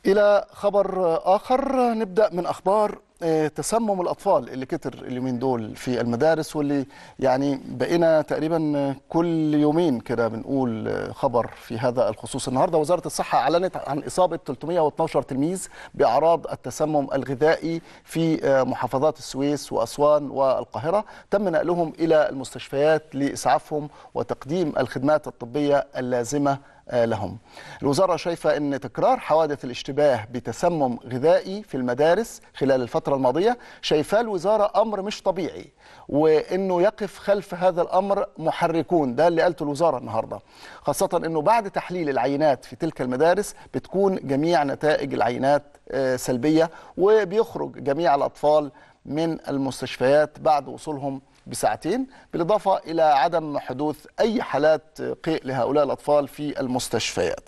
إلى خبر آخر نبدأ من أخبار آه، تسمم الأطفال اللي كتر اليومين دول في المدارس واللي يعني بقينا تقريبا كل يومين كده بنقول آه، خبر في هذا الخصوص النهاردة وزارة الصحة أعلنت عن إصابة 312 تلميذ بأعراض التسمم الغذائي في آه، محافظات السويس وأسوان والقاهرة تم نقلهم إلى المستشفيات لإسعافهم وتقديم الخدمات الطبية اللازمة آه، لهم الوزارة شايفة أن تكرار حوادث الاشتباه بتسمم غذائي في المدارس خلال الفترة الماضية شايفاه الوزارة أمر مش طبيعي وأنه يقف خلف هذا الأمر محركون ده اللي قالته الوزارة النهاردة خاصة أنه بعد تحليل العينات في تلك المدارس بتكون جميع نتائج العينات آه، سلبية وبيخرج جميع الأطفال من المستشفيات بعد وصولهم بساعتين بالإضافة إلى عدم حدوث أي حالات قيء لهؤلاء الأطفال في المستشفيات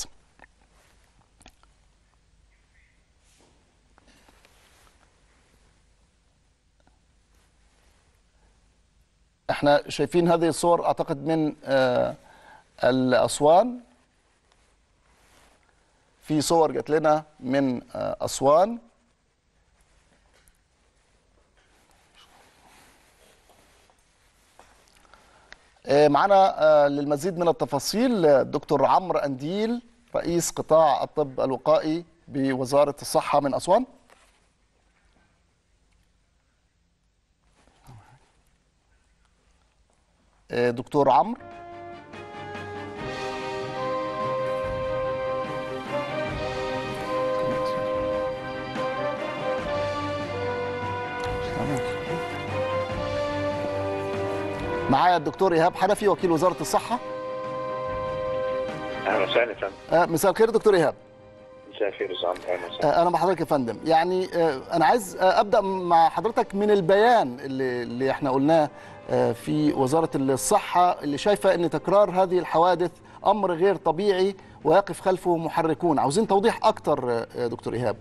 احنا شايفين هذه الصور اعتقد من آه، الاسوان في صور جات لنا من آه، اسوان آه، معنا آه، للمزيد من التفاصيل آه، الدكتور عمرو انديل رئيس قطاع الطب الوقائي بوزاره الصحه من اسوان آه، دكتور عمرو معايا الدكتور ايهاب حنفي وكيل وزاره الصحه اهلا وسهلا يا فندم آه، مساء الخير دكتور ايهاب مساء الخير يا زعيم اهلا وسهلا آه، انا مع حضرتك يا فندم يعني آه، انا عايز آه، ابدا مع حضرتك من البيان اللي اللي احنا قلناه آه، في وزاره الصحه اللي شايفه ان تكرار هذه الحوادث امر غير طبيعي ويقف خلفه محركون عاوزين توضيح اكتر آه، آه، دكتور ايهاب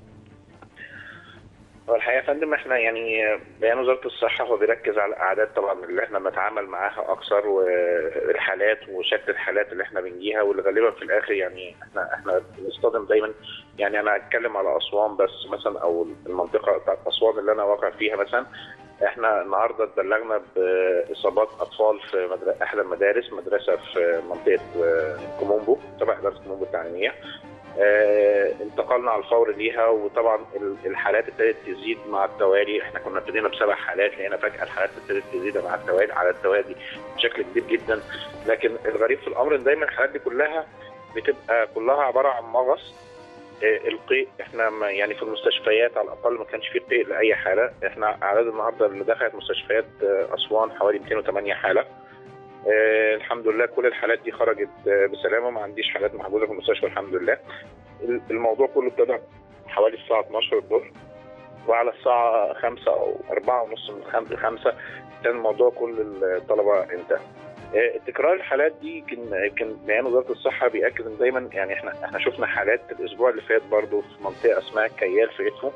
هو الحقيقه يا فندم احنا يعني بيان وزاره الصحه هو بيركز على الاعداد طبعا اللي احنا بنتعامل معاها اكثر والحالات وشكل الحالات اللي احنا بنجيها واللي غالبا في الاخر يعني احنا احنا بنصطدم دايما يعني انا اتكلم على اسوان بس مثلا او المنطقه بتاعت اسوان اللي انا واقع فيها مثلا احنا النهارده اتبلغنا باصابات اطفال في مدرسة احدى المدارس مدرسه في منطقه آه، كومومبو تبع اداره كومومبو التعليميه آه، انتقلنا على الفور ليها وطبعا ال- الحالات ابتدت تزيد مع التوالي احنا كنا ابتدينا بسبع حالات لقينا فجاه الحالات ابتدت تزيد مع التوالي على التوالي بشكل كبير جدا لكن الغريب في الامر ان دايما الحالات دي كلها بتبقى كلها عباره عن مغص آه، القيء احنا ما- يعني في المستشفيات على الاقل ما كانش فيه قيء لاي حاله احنا اعداد النهارده اللي دخلت مستشفيات آه، اسوان حوالي 208 حاله آه الحمد لله كل الحالات دي خرجت آه بسلامه ما عنديش حالات محجوزه في المستشفى الحمد لله ال- الموضوع كله ابتدى حوالي الساعه 12 الظهر وعلى الساعه 5 او 4 ونص من 5 5 كان الموضوع كل الطلبه انتهى آه، تكرار الحالات دي يمكن يمكن بيان وزاره الصحه بياكد ان دايما يعني احنا احنا شفنا حالات الاسبوع اللي فات برضو في منطقه اسمها كيال في ادفو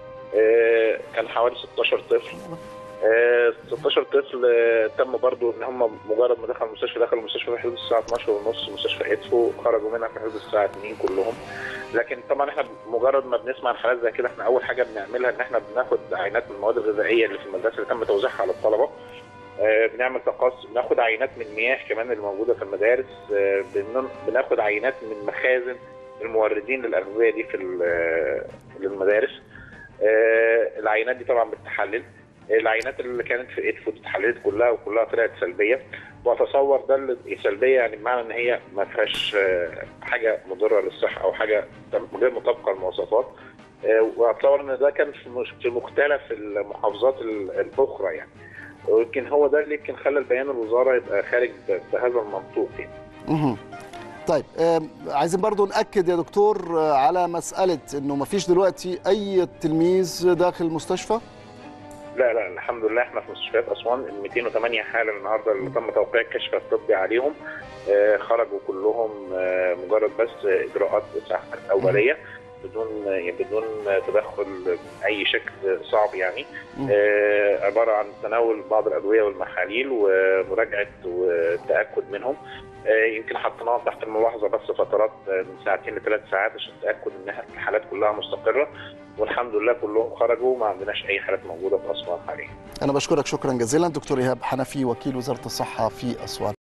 آه، كان حوالي 16 طفل آه، 16 طفل آه، تم برضو ان هم مجرد ما دخلوا المستشفى دخلوا المستشفى في حدود الساعه 12 ونص مستشفى ادفو خرجوا منها في حدود الساعه 2 كلهم لكن طبعا احنا مجرد ما بنسمع عن حالات زي كده احنا اول حاجه بنعملها ان احنا بناخد عينات من المواد الغذائيه اللي في المدرسه اللي تم توزيعها على الطلبه آه، بنعمل تقص بناخد عينات من مياه كمان اللي موجوده في المدارس آه، بن- بناخد عينات من مخازن الموردين للاغذيه دي في ال- للمدارس آه، العينات دي طبعا بتتحلل العينات اللي كانت في ادفو دي اتحللت كلها وكلها طلعت سلبيه واتصور ده اللي سلبيه يعني بمعنى ان هي ما فيهاش آه، حاجه مضره للصحه او حاجه غير مطابقه للمواصفات آه، واتصور ان ده كان في مش- في مختلف المحافظات ال- الاخرى يعني ويمكن هو ده اللي يمكن خلى البيان الوزاره يبقى خارج ب- بهذا المنطوق يعني مهم. طيب آم، عايزين برضو نأكد يا دكتور آه، على مسألة انه مفيش دلوقتي اي تلميذ داخل المستشفى لا لا الحمد لله احنا في مستشفيات اسوان ال 208 حاله النهارده اللي تم توقيع الكشف الطبي عليهم آه، خرجوا كلهم آه، مجرد بس اجراءات اسعافات اوليه بدون بدون تدخل اي شكل صعب يعني مم. آه، عباره عن تناول بعض الادويه والمحاليل ومراجعه والتاكد منهم آه، يمكن حطيناهم تحت الملاحظه بس فترات آه، من ساعتين لثلاث ساعات عشان نتاكد ان الحالات كلها مستقره والحمد لله كلهم خرجوا ما عندناش اي حالات موجوده في اسوان حاليا انا بشكرك شكرا جزيلا دكتور ايهاب حنفي وكيل وزاره الصحه في اسوان